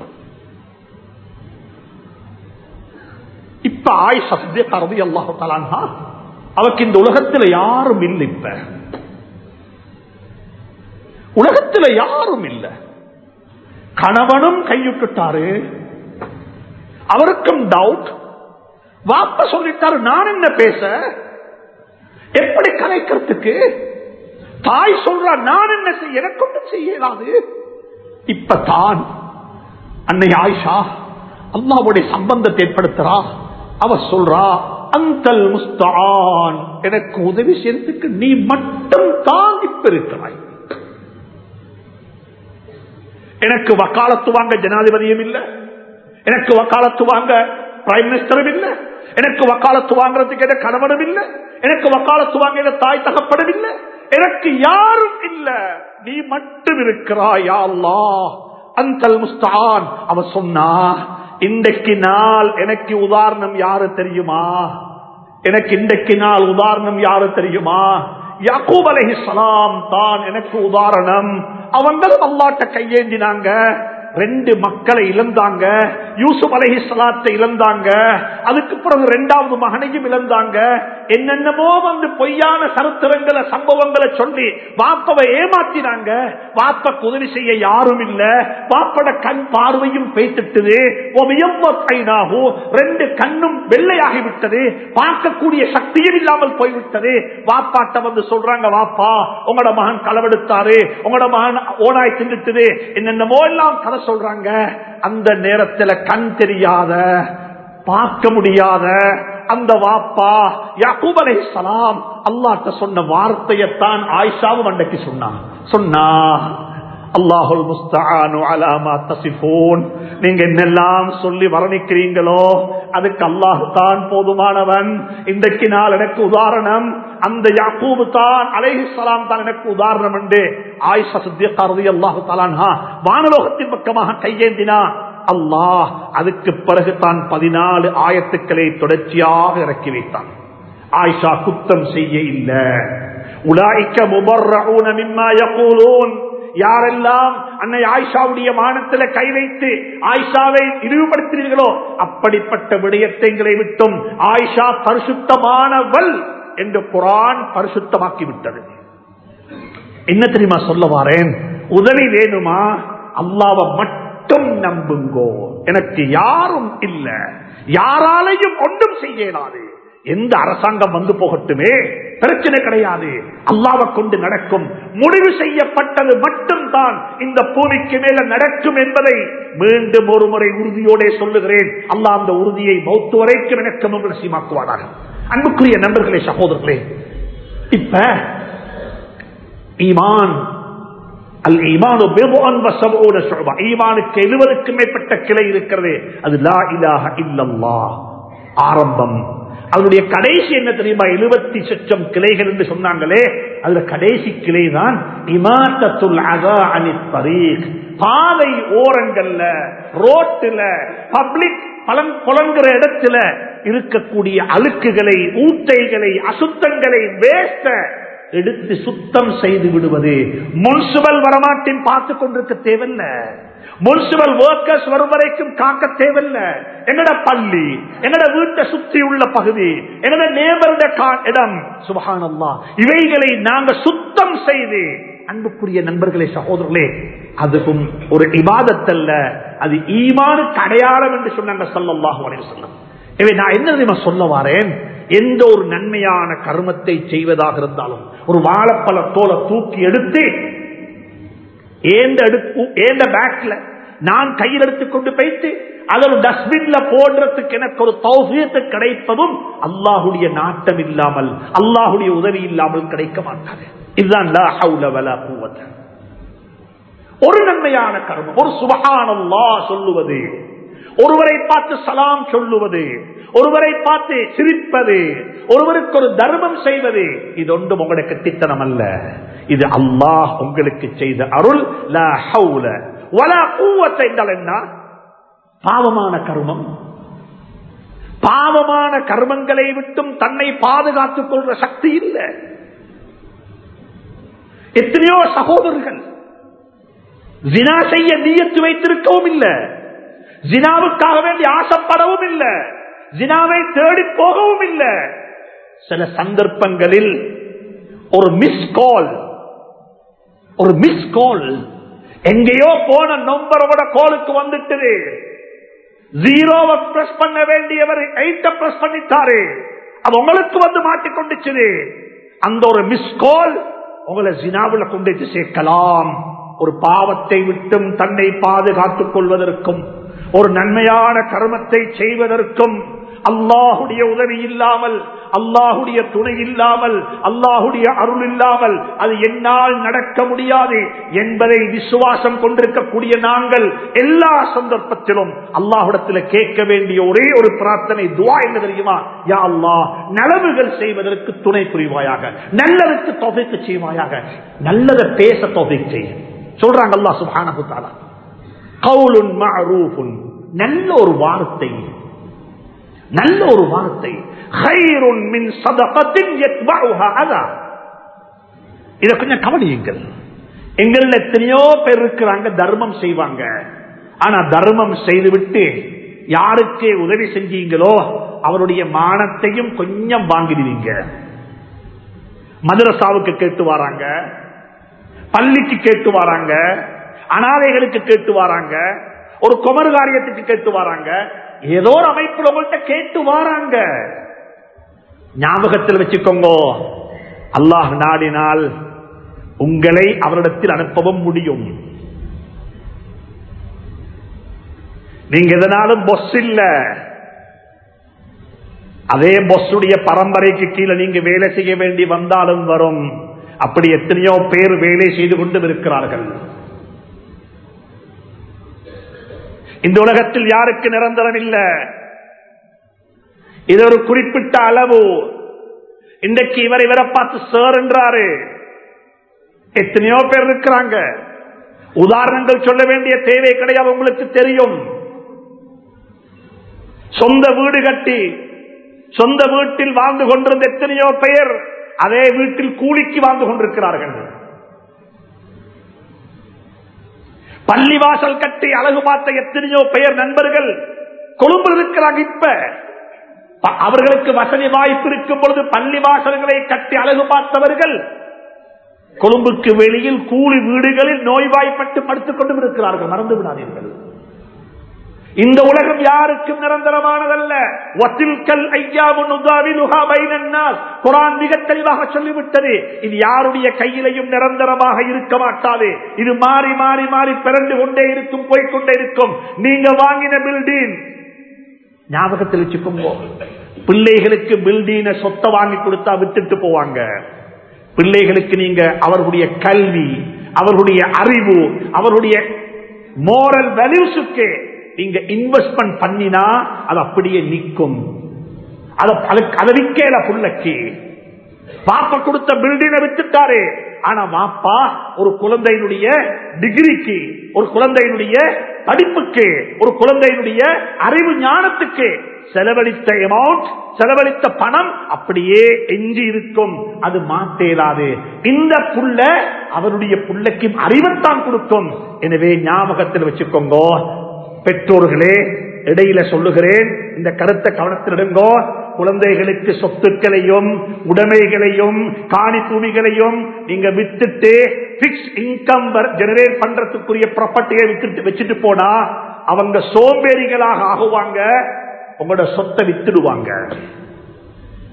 இப்ப ஆய் சத்திய கருதி அல்லாஹு தலான்ஹா அவக்கு இந்த உலகத்துல யாரும் இல்லை இப்ப உலகத்துல யாரும் இல்லை கணவனும் கையுட்டுட்டாரு அவருக்கும் டவுட் வாப்ப சொல்லிட்டாரு நான் என்ன பேச எப்படி கலைக்கிறதுக்கு தாய் சொல்றா நான் என்ன செய்ய எனக்கு ஒன்றும் செய்யலாது இப்ப தான் அன்னை ஆயிஷா அல்லாவுடைய சம்பந்தத்தை ஏற்படுத்துறா அவ சொல்றா அந்தல் முஸ்தான் எனக்கு உதவி செய்யறதுக்கு நீ மட்டும் தான் இப்ப இருக்கிறாய் எனக்கு வக்காலத்து வாங்க ஜனாதிபதியும் இல்ல எனக்கு வக்காலத்து வாங்க பிரைம் மினிஸ்டரும் இல்ல எனக்கு வக்காலத்து வாங்குறதுக்கு எந்த கணவனும் இல்ல எனக்கு வக்காலத்து வாங்க எந்த தாய் தகப்படும் இல்ல எனக்கு யாரும் இல்ல நீ மட்டும் இருக்கிறாய் யா அல்லாஹ் அந்தல் முஸ்தான் அவ சொன்னா இன்றைக்கு நாள் எனக்கு உதாரணம் யாரு தெரியுமா எனக்கு இன்றைக்கு நாள் உதாரணம் யாரு தெரியுமா யாக்கூப் அலைஹிஸ்ஸலாம் தான் எனக்கு உதாரணம் அவங்களும் அல்லாட்ட கையேந்தினாங்க ரெண்டு மக்களை இழந்தாங்க யூசுப் அலைஹிஸ்ஸலாத்தை இழந்தாங்க அதுக்கு பிறகு ரெண்டாவது மகனையும் இழந்தாங்க என்னென்னமோ வந்து பொய்யான சரித்திரங்களை சம்பவங்களை சொல்லி வாப்பவை ஏமாத்தினாங்க வாப்ப உதவி செய்ய யாரும் இல்ல வாப்பட கண் பார்வையும் பேசிட்டது ரெண்டு கண்ணும் வெள்ளையாகி விட்டது பார்க்கக்கூடிய சக்தியும் இல்லாமல் போய்விட்டது வாப்பாட்ட வந்து சொல்றாங்க வாப்பா உங்களோட மகன் களவெடுத்தாரு உங்களோட மகன் ஓனாய் திண்டுட்டுது என்னென்னமோ எல்லாம் கதை சொல்றாங்க அந்த நேரத்தில் கண் தெரியாத பார்க்க முடியாத அந்த வாப்பா யாக்கூப் அலை சலாம் அல்லாட்ட சொன்ன வார்த்தையத்தான் ஆயிஷாவும் அன்றைக்கு சொன்னான் சொன்னா அல்லாஹுல் முஸ்தானு அலாமா தசிபோன் நீங்க என்னெல்லாம் சொல்லி வர்ணிக்கிறீங்களோ அதுக்கு அல்லாஹு தான் போதுமானவன் இன்றைக்கு நாள் எனக்கு உதாரணம் அந்த யாக்கூபு தான் அலைஹி சலாம் தான் எனக்கு உதாரணம் என்று ஆயிஷா சித்தியக்காரதி அல்லாஹு தாலான்ஹா வானலோகத்தின் பக்கமாக கையேந்தினா அல்லாஹ் அதுக்கு பிறகு தான் பதினாலு ஆயத்துக்களை தொடர்ச்சியாக இறக்கி வைத்தான் ஆயிஷா குத்தம் செய்ய இல்ல உலாய்க்க முபர்ரூன மிம்மா யகூலூன் யாரெல்லாம் அன்னை ஆயிஷாவுடைய மானத்தில் கை வைத்து ஆயிஷாவை இழிவுபடுத்தினீர்களோ அப்படிப்பட்ட விடயத்தைங்களை விட்டும் ஆயிஷா பரிசுத்தமானவள் என்று குரான் பரிசுத்தமாக்கி விட்டது என்ன தெரியுமா சொல்ல வாரேன் உதவி வேணுமா அல்லாவை மட்டும் நம்புங்கோ எனக்கு யாரும் இல்ல யாராலையும் ஒன்றும் செய்யலாது எந்த அரசாங்கம் வந்து போகட்டுமே பிரச்சனை கிடையாது அல்லாவை கொண்டு நடக்கும் முடிவு செய்யப்பட்டது மட்டும்தான் இந்த பூமிக்கு மேல நடக்கும் என்பதை மீண்டும் ஒரு முறை உறுதியோட சொல்லுகிறேன் அல்லாஹ் அந்த உறுதியை மௌத்து வரைக்கும் எனக்கு நிச்சயமாக்குவானாக அன்புக்குரிய நண்பர்களே சகோதரர்களே இப்ப ஈமான் அல் ஈமானு ஈமானுக்கு எழுபதுக்கும் மேற்பட்ட கிளை இருக்கிறது அது லா இலாஹ இல்லல்லா ஆரம்பம் அதனுடைய கடைசி என்ன தெரியுமா எழுபத்தி சச்சம் கிளைகள் என்று சொன்னாங்களே அதுல கடைசி கிளை தான் இமாத்தத்துல் பாதை ஓரங்கள்ல ரோட்டுல பப்ளிக் பலன் புலங்குற இடத்துல இருக்கக்கூடிய அழுக்குகளை ஊட்டைகளை அசுத்தங்களை வேஸ்ட எடுத்து சுத்தம் செய்து விடுவது முன்சிபல் வரமாட்டின் பார்த்து கொண்டிருக்க தேவையில்ல முன்சிபல் ஒர்க்கர்ஸ் வரும் வரைக்கும் காக்க தேவையில்ல எங்கட பள்ளி எங்கட வீட்டை சுற்றி உள்ள பகுதி எங்கட நேபருட இடம் சுபகானல்லா இவைகளை நாங்க சுத்தம் செய்து அன்புக்குரிய நண்பர்களே சகோதரர்களே அதுவும் ஒரு இபாதத்தல்ல அது ஈமானுக்கு அடையாளம் என்று சொன்னாங்க சல்லாஹு அலைய சொல்லம் எனவே நான் என்ன தெரியுமா சொல்ல வாரேன் எந்த ஒரு நன்மையான கர்மத்தை செய்வதாக இருந்தாலும் ஒரு வாழைப்பழ தோலை தூக்கி எடுத்து ஏந்த எடுப்பு ஏந்த பேக்ல நான் கையில் எடுத்துக்கொண்டு போயிட்டு அதை ஒரு டஸ்ட்பின்ல போடுறதுக்கு எனக்கு ஒரு தௌசியத்தை கிடைப்பதும் அல்லாஹுடைய நாட்டம் இல்லாமல் அல்லாஹுடைய உதவி இல்லாமல் கிடைக்க மாட்டாது இதுதான் லா ஹவுல வலா குவத்த. ஒரு நன்மையான கர்மம் ஒரு சுபஹானல்லா சொல்லுவது ஒருவரை பார்த்து சலாம் சொல்லுவது ஒருவரை பார்த்து சிரிப்பது ஒருவருக்கு ஒரு தர்மம் செய்வது இது ஒன்றும் உங்களுடைய கட்டித்தனம் அல்ல இது அல்லாஹ் உங்களுக்கு செய்த அருள் லா ஹவுல வலா குவத்த என்றால் என்ன பாவமான கர்மம் பாவமான கர்மங்களை விட்டும் தன்னை பாதுகாத்துக் கொள்ற சக்தி இல்லை எத்தனையோ சகோதரர்கள் ஜினா செய்ய நீயத்து வைத்திருக்கவும் இல்லை ஜினாவுக்காக வேண்டி ஆசைப்படவும் இல்லை ஜினாவை தேடி போகவும் இல்லை சில சந்தர்ப்பங்களில் ஒரு மிஸ் கால் ஒரு மிஸ் கால் எங்கேயோ போன நம்பரோட கோலுக்கு வந்துட்டது ஜீரோவை பிரஸ் பண்ண வேண்டியவர் எயிட்ட பிரஸ் பண்ணிட்டாரு அது உங்களுக்கு வந்து மாட்டிக்கொண்டுச்சு அந்த ஒரு மிஸ் கால் உங்களை ஜினாவுல கொண்டு போய் சேர்க்கலாம் ஒரு பாவத்தை விட்டும் தன்னை பாதுகாத்துக் கொள்வதற்கும் ஒரு நன்மையான கர்மத்தை செய்வதற்கும் அல்லாஹுடைய உதவி இல்லாமல் அல்லாஹுடைய துணை இல்லாமல் அல்லாஹுடைய அருள் இல்லாமல் அது என்னால் நடக்க முடியாது என்பதை விசுவாசம் கொண்டிருக்கக்கூடிய நாங்கள் எல்லா சந்தர்ப்பத்திலும் அல்லாஹுடத்தில் கேட்க வேண்டிய ஒரே ஒரு பிரார்த்தனை துவா என்ன தெரியுமா யா அல்லாஹ் நலவுகள் செய்வதற்கு துணை புரிவாயாக நல்லதுக்கு தொகைக்கு செய்வாயாக நல்லதை பேச தொகை செய்ய சொல்றாங்க அல்லாஹ் சுப்ஹானஹு தஆலா கவுலுன் மஅரூஃபுன் நல்ல ஒரு வார்த்தை நல்ல ஒரு வார்த்தை ஹைருன் மின் சதகத்தின் யத்பஉஹா அதா இத கொஞ்சம் கவனியுங்கள் எங்கள் எத்தனையோ பேர் இருக்கிறாங்க தர்மம் செய்வாங்க ஆனா தர்மம் செய்துவிட்டு யாருக்கு உதவி செஞ்சீங்களோ அவருடைய மானத்தையும் கொஞ்சம் வாங்கிடுவீங்க மதரசாவுக்கு கேட்டு வராங்க பள்ளிக்கு கேட்டு வராங்க அனாதைகளுக்கு கேட்டு வராங்க ஒரு குமர் காரியத்துக்கு கேட்டு வராங்க ஏதோ ஒரு அமைப்புல உங்கள்கிட்ட கேட்டு வராங்க ஞாபகத்தில் வச்சுக்கோங்க அல்லாஹ் நாடினால் உங்களை அவரிடத்தில் அனுப்பவும் முடியும் நீங்க எதனாலும் பொஸ் இல்ல அதே பொஸ்ஸுடைய பரம்பரைக்கு கீழே நீங்க வேலை செய்ய வேண்டி வந்தாலும் வரும் அப்படி எத்தனையோ பேர் வேலை செய்து கொண்டும் இருக்கிறார்கள் இந்த உலகத்தில் யாருக்கு நிரந்தரம் இல்ல இது ஒரு குறிப்பிட்ட அளவு இன்றைக்கு இவரை இவரை பார்த்து சார் என்றாரு எத்தனையோ பேர் இருக்கிறாங்க உதாரணங்கள் சொல்ல வேண்டிய தேவை கிடையாது உங்களுக்கு தெரியும் சொந்த வீடு கட்டி சொந்த வீட்டில் வாழ்ந்து கொண்டிருந்த எத்தனையோ பெயர் அதே வீட்டில் கூலிக்கு வாழ்ந்து கொண்டிருக்கிறார்கள் பள்ளிவாசல் கட்டி அழகு பார்த்த எத்தனையோ பெயர் நண்பர்கள் கொழும்பில் இருக்கிறாங்க இப்ப ப- அவர்களுக்கு வசதி வாய்ப்பு இருக்கும் பொழுது பள்ளி வாசல்களை கட்டி அழகு பார்த்தவர்கள் கொழும்புக்கு வெளியில் கூலி வீடுகளில் நோய்வாய்ப்பட்டு படுத்துக் கொண்டும் இருக்கிறார்கள் மறந்து விடாதீர்கள் இந்த உலகம் யாருக்கும் நிரந்தரமானதல்ல வத்தில்கல் ஐயாவு நுதாவிலுஹா பைனன் நாஸ். குர்ஆன் மிக தெளிவாக சொல்லிவிட்டது இது யாருடைய கையிலையும் நிரந்தரமாக இருக்க மாட்டாது இது மாறி மாறி மாறி பிறந்து கொண்டே இருக்கும் போய்க்கொண்டே இருக்கும் நீங்க வாங்கின பில்டிங் ஞாபகத்தில் வச்சுக்கோங்க பிள்ளைகளுக்கு பில்டின சொத்தை வாங்கி கொடுத்தா விட்டுட்டு போவாங்க பிள்ளைகளுக்கு நீங்க அவர்களுடைய கல்வி அவர்களுடைய அறிவு அவர்களுடைய மோரல் வேல்யூஸுக்கு நீங்க இன்வெஸ்ட்மெண்ட் பண்ணினா அது அப்படியே நிற்கும் அத- அதுக்கு- அதை விற்கல புள்ளக்கு பாப்பா கொடுத்த பில்டிங்கை வித்துட்டாரு ஆனா வாப்பா ஒரு குழந்தையினுடைய டிகிரிக்கு ஒரு குழந்தையினுடைய படிப்புக்கு ஒரு குழந்தையினுடைய அறிவு ஞானத்துக்கு செலவழித்த அமௌண்ட் செலவழித்த பணம் அப்படியே எஞ்சி இருக்கும் அது மாத்தேலாது இந்த புள்ள அவருடைய புள்ளைக்கும் அறிவைத்தான் கொடுக்கும் எனவே ஞாபகத்தில் வச்சுக்கோங்க பெற்றோர்களே இடையில சொல்லுகிறேன் இந்த கருத்தை கவனத்தில் இடுங்கோ குழந்தைகளுக்கு சொத்துக்களையும் உடைமைகளையும் காணி பூமிகளையும் நீங்க வித்துட்டு பிக்ஸ் இன்கம் ஜெனரேட் பண்றதுக்குரிய ப்ராப்பர்ட்டியை வித்துட்டு வச்சுட்டு போனா அவங்க சோம்பேறிகளாக ஆகுவாங்க உங்களோட சொத்தை வித்துடுவாங்க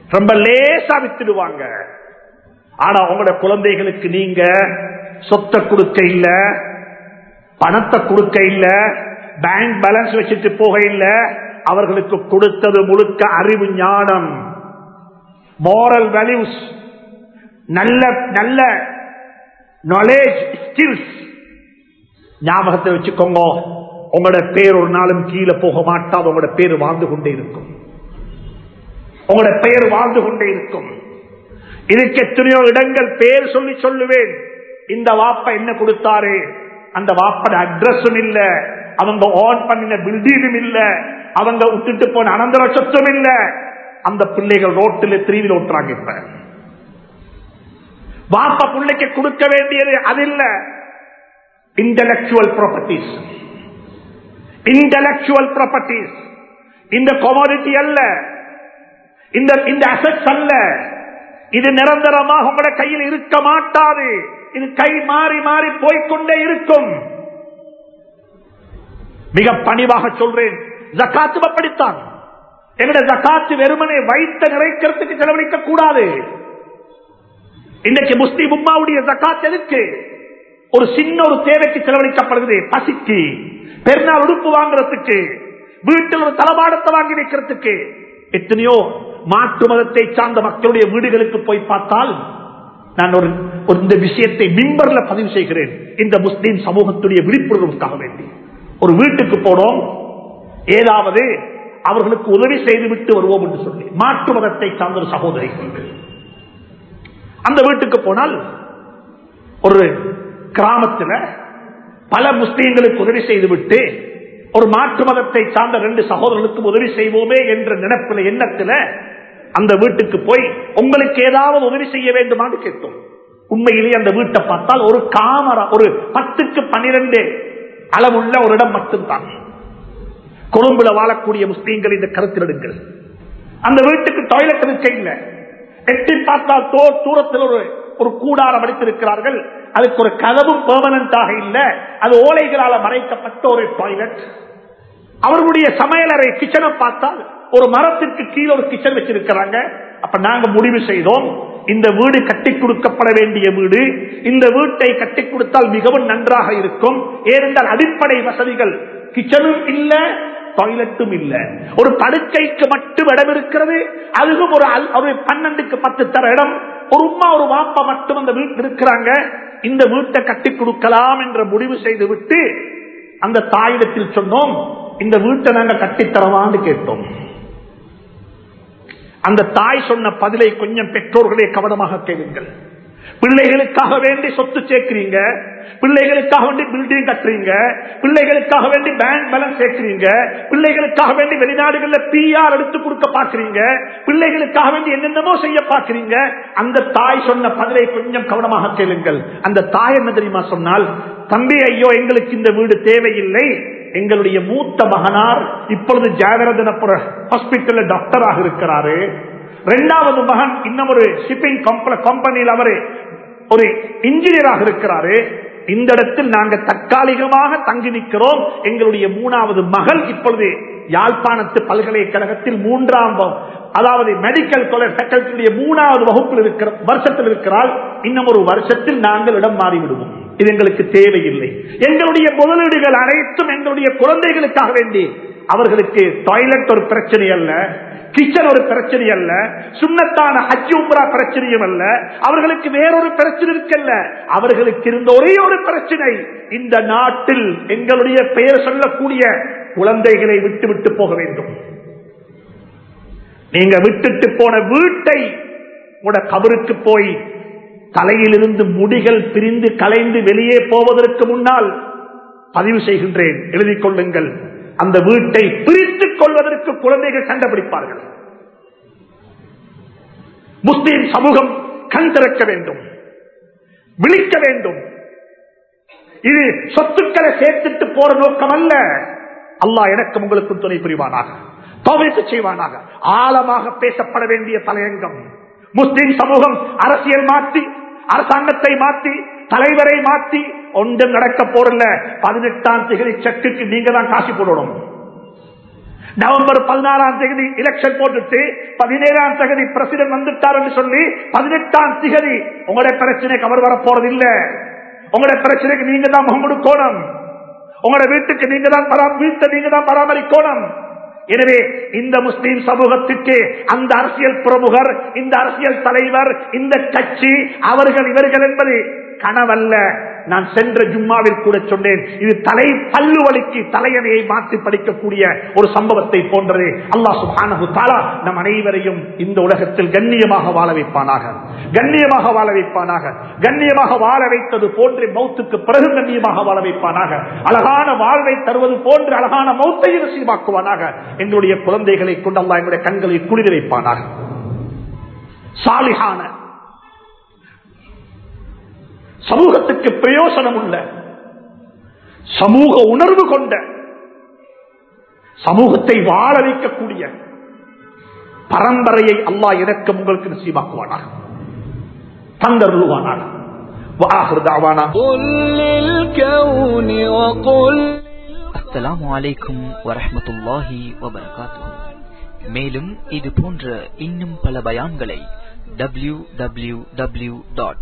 ரொம்ப லேசா வித்துடுவாங்க ஆனா உங்களோட குழந்தைகளுக்கு நீங்க சொத்தை கொடுக்க இல்ல பணத்தை கொடுக்க இல்ல பேங்க் பேலன்ஸ் வச்சுட்டு போக இல்ல அவர்களுக்கு கொடுத்தது முழுக்க அறிவு ஞானம் moral வேல்யூஸ் நல்ல நல்ல நாலேஜ் ஸ்கில்ஸ் ஞாபகத்தை வச்சுக்கோங்க உங்களோட பேர் ஒரு நாளும் கீழே போக மாட்டாது உங்களோட பேர் வாழ்ந்து கொண்டே இருக்கும் உங்களோட பெயர் வாழ்ந்து கொண்டே இருக்கும் இதுக்கு எத்தனையோ இடங்கள் பேர் சொல்லி சொல்லுவேன் இந்த வாப்ப என்ன கொடுத்தாரு அந்த வாப்பட அட்ரஸும் இல்ல அவங்க ஆன் பண்ணின பில்டிங்கும் இல்ல அவங்க விட்டுட்டு போன அனந்தர சொத்தும் இல்ல அந்த பிள்ளைகள் ரோட்டில் திருவில் ஓட்டுறாங்க இப்ப வாப்ப பிள்ளைக்கு கொடுக்க வேண்டியது அது இல்ல இன்டலக்சுவல் ப்ராப்பர்ட்டிஸ் இன்டலக்சுவல் ப்ராப்பர்ட்டிஸ் இந்த கொமாடிட்டி அல்ல இந்த இந்த அசட்ஸ் அல்ல இது நிரந்தரமாக உங்களோட கையில் இருக்க மாட்டாது இது கை மாறி மாறி போய்கொண்டே இருக்கும் மிக பணிவாக சொல்றேன் ஜக்காத்து அப்படித்தான் எங்கட ஜக்காத்து வெறுமனை வைத்த நிறைக்கிறதுக்கு செலவழிக்க கூடாது இன்னைக்கு முஸ்லிம் உம்மாவுடைய ஜக்காத் எதுக்கு ஒரு சின்ன ஒரு தேவைக்கு செலவழிக்கப்படுகிறது பசிக்கு பெருநாள் உடுப்பு வாங்குறதுக்கு வீட்டில் ஒரு தளபாடத்தை வாங்கி வைக்கிறதுக்கு எத்தனையோ மாற்று மதத்தை சார்ந்த மக்களுடைய வீடுகளுக்கு போய் பார்த்தால் நான் ஒரு ஒரு இந்த விஷயத்தை மிம்பர்ல பதிவு செய்கிறேன் இந்த முஸ்லீம் சமூகத்துடைய விழிப்புணர்வுக்காக வேண்டி ஒரு வீட்டுக்கு போனோம் ஏதாவது அவர்களுக்கு உதவி செய்து விட்டு வருவோம் என்று சொல்லி மாற்று மதத்தை சார்ந்த ஒரு சகோதரி அந்த வீட்டுக்கு போனால் ஒரு கிராமத்தில் பல முஸ்லீம்களுக்கு உதவி செய்துவிட்டு ஒரு மாற்று மதத்தை சார்ந்த ரெண்டு சகோதரர்களுக்கும் உதவி செய்வோமே என்ற நினைப்பில் எண்ணத்தில் அந்த வீட்டுக்கு போய் உங்களுக்கு ஏதாவது உதவி செய்ய வேண்டுமான்னு கேட்டோம் உண்மையிலேயே அந்த வீட்டை பார்த்தால் ஒரு காமரா ஒரு பத்துக்கு பன்னிரண்டு அளவுள்ள ஒரு இடம் மட்டும்தான் கொழும்புல வாழக்கூடிய முஸ்லீம்கள் இந்த கருத்திடுங்கள் அந்த வீட்டுக்கு டாய்லெட் இருக்க இல்லை எட்டி பார்த்தால் தோ தூரத்தில் ஒரு ஒரு கூடாரம் அடித்திருக்கிறார்கள் அதுக்கு ஒரு கதவும் பெர்மனண்டாக இல்ல அது ஓலைகளால் மறைக்கப்பட்ட ஒரு டாய்லெட் அவர்களுடைய சமையலறை கிச்சனை பார்த்தால் ஒரு மரத்திற்கு கீழே ஒரு கிச்சன் வச்சிருக்கிறாங்க அப்ப நாங்க முடிவு செய்தோம் இந்த வீடு கட்டி கொடுக்கப்பட வேண்டிய வீடு இந்த வீட்டை கட்டி கொடுத்தால் மிகவும் நன்றாக இருக்கும் ஏனென்றால் அடிப்படை வசதிகள் கிச்சனும் இல்ல டாய்லெட்டும் இல்ல ஒரு படுக்கைக்கு மட்டும் இடம் இருக்கிறது அதுவும் ஒரு ஒரு பன்னெண்டுக்கு பத்து தர இடம் ஒரு உமா ஒரு வாப்பா மட்டும் அந்த வீட்டில் இருக்கிறாங்க இந்த வீட்டை கட்டி கொடுக்கலாம் என்ற முடிவு செய்து விட்டு அந்த தாயிடத்தில் சொன்னோம் இந்த வீட்டை நாங்க கட்டித்தரவான்னு கேட்டோம் அந்த தாய் சொன்ன பதிலை கொஞ்சம் பெற்றோர்களே கவனமாக கேளுங்கள் பிள்ளைகளுக்காக வேண்டி சொத்து சேர்க்கிறீங்க பிள்ளைகளுக்காக வேண்டி பில்டிங் கட்டுறீங்க பிள்ளைகளுக்காக வேண்டி பேங்க் பேலன்ஸ் சேர்க்கிறீங்க பிள்ளைகளுக்காக வேண்டி வெளிநாடுகள்ல பிஆர் எடுத்து கொடுக்க பாக்குறீங்க பிள்ளைகளுக்காக வேண்டி என்னென்னமோ செய்ய பாக்குறீங்க அந்த தாய் சொன்ன பதிலை கொஞ்சம் கவனமாக கேளுங்கள் அந்த தாய் என்ன தெரியுமா சொன்னால் தம்பி ஐயோ எங்களுக்கு இந்த வீடு தேவையில்லை எங்களுடைய மூத்த மகனார் இப்பொழுது ஜாகரதனப்புற ஹாஸ்பிட்டல்ல டாக்டராக இருக்கிறாரு இரண்டாவது மகன் இன்னும் ஒரு ஷிப்பிங் கம்பெனியில் அவரு ஒரு இன்ஜினியராக இருக்கிறாரு இந்த இடத்தில் நாங்க தற்காலிகமாக தங்கி நிற்கிறோம் எங்களுடைய மூணாவது மகள் இப்பொழுது யாழ்ப்பாணத்து பல்கலைக்கழகத்தில் மூன்றாம் அதாவது மெடிக்கல் காலேஜ் ஃபேக்கல்டியுடைய மூணாவது வகுப்பில் இருக்கிற வருஷத்தில் இருக்கிறால் இன்னும் ஒரு வருஷத்தில் நாங்கள் இடம் மாறிவிடுவோம் இது எங்களுக்கு தேவையில்லை எங்களுடைய முதலீடுகள் அனைத்தும் எங்களுடைய குழந்தைகளுக்காக வேண்டி அவர்களுக்கு டாய்லெட் ஒரு பிரச்சனை அல்ல கிச்சன் ஒரு பிரச்சனை அல்ல சுண்ணத்தான ஹஜ் உம்ரா பிரச்சனையும் அல்ல அவர்களுக்கு வேறொரு பிரச்சனை இருக்கல்ல அவர்களுக்கு இருந்த ஒரே ஒரு பிரச்சனை இந்த நாட்டில் எங்களுடைய பெயர் சொல்லக்கூடிய குழந்தைகளை விட்டு விட்டு போக வேண்டும் நீங்க விட்டுட்டு போன வீட்டை உட கபருக்கு போய் தலையிலிருந்து முடிகள் பிரிந்து கலைந்து வெளியே போவதற்கு முன்னால் பதிவு செய்கின்றேன் எழுதிக் கொள்ளுங்கள் அந்த வீட்டை பிரித்துக் கொள்வதற்கு குழந்தைகள் கண்டுபிடிப்பார்கள் முஸ்லீம் சமூகம் கண் திறக்க வேண்டும் விழிக்க வேண்டும் இது சொத்துக்களை சேர்த்துட்டு போற நோக்கம் அல்ல அல்லாஹ் எனக்கு உங்களுக்கு துணை புரிவானாக தோவைக்கு செய்வானாக ஆழமாக பேசப்பட வேண்டிய தலையங்கம் முஸ்லிம் சமூகம் அரசியல் மாற்றி அரசாங்கத்தை மாற்றி தலைவரை மாற்றி ஒன்றும் நடக்க போறல பதினெட்டாம் தேதி செக்குக்கு நீங்க தான் காசு போடணும் நவம்பர் பதினாறாம் தேதி எலெக்ஷன் போட்டுட்டு பதினேழாம் தேதி பிரசிடன்ட் வந்துட்டார் சொல்லி பதினெட்டாம் தேதி உங்களுடைய பிரச்சனைக்கு அவர் வர போறது இல்ல உங்களுடைய பிரச்சனைக்கு நீங்க தான் முகம் கொடுக்கணும் உங்களோட வீட்டுக்கு நீங்க தான் பரா வீட்டை நீங்க தான் பராமரிக்கணும் எனவே இந்த முஸ்லீம் சமூகத்துக்கு அந்த அரசியல் பிரமுகர் இந்த அரசியல் தலைவர் இந்த கட்சி அவர்கள் இவர்கள் என்பது கனவல்ல நான் சென்ற ஜும்மாவில் கூட சொன்னேன் இது தலை பல்லு வலிக்கு தலையணையை மாற்றி படிக்கக்கூடிய ஒரு சம்பவத்தை போன்றது அல்லாஹ் சுப்ஹானஹு தஆலா நம் அனைவரையும் இந்த உலகத்தில் கண்ணியமாக வாழ வைப்பானாக கண்ணியமாக வாழ வைப்பானாக கண்ணியமாக வாழ வைத்தது போன்று மௌத்துக்கு பிறகு கண்ணியமாக வாழ வைப்பானாக அழகான வாழ்வை தருவது போன்று அழகான மௌத்தை நசீவாக்குவானாக எங்களுடைய குழந்தைகளை கொண்டு அல்லாஹ் எங்களுடைய கண்களை குளிர வைப்பானாக சாலிகான சமூகத்துக்கு பிரயோசனம் உள்ள சமூக உணர்வு கொண்ட சமூகத்தை வாழ வைக்கக்கூடிய பரம்பரையை அல்லாஹ் எனக்கு உங்களுக்கு நசீவாக்குவானாக தந்தருவானாக வாஹர் தாவானா قل للكون وقل அஸ்ஸலாமு அலைக்கும் வரஹ்மத்துல்லாஹி வபரகாத்துஹு மேலும் இது போன்ற இன்னும் பல பயான்களை டபிள்யூ டபிள்யூ டபிள்யூ டாட்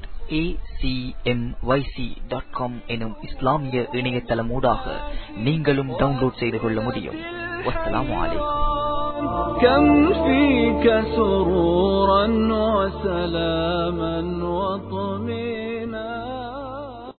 எனும் இஸ்லாமிய இணையதளமூடாக நீங்களும் டவுன்லோட் செய்து கொள்ள முடியும் வஸ்ஸலாமு அலைக்கும் كم فيك سرورا وسلاما وطمئنا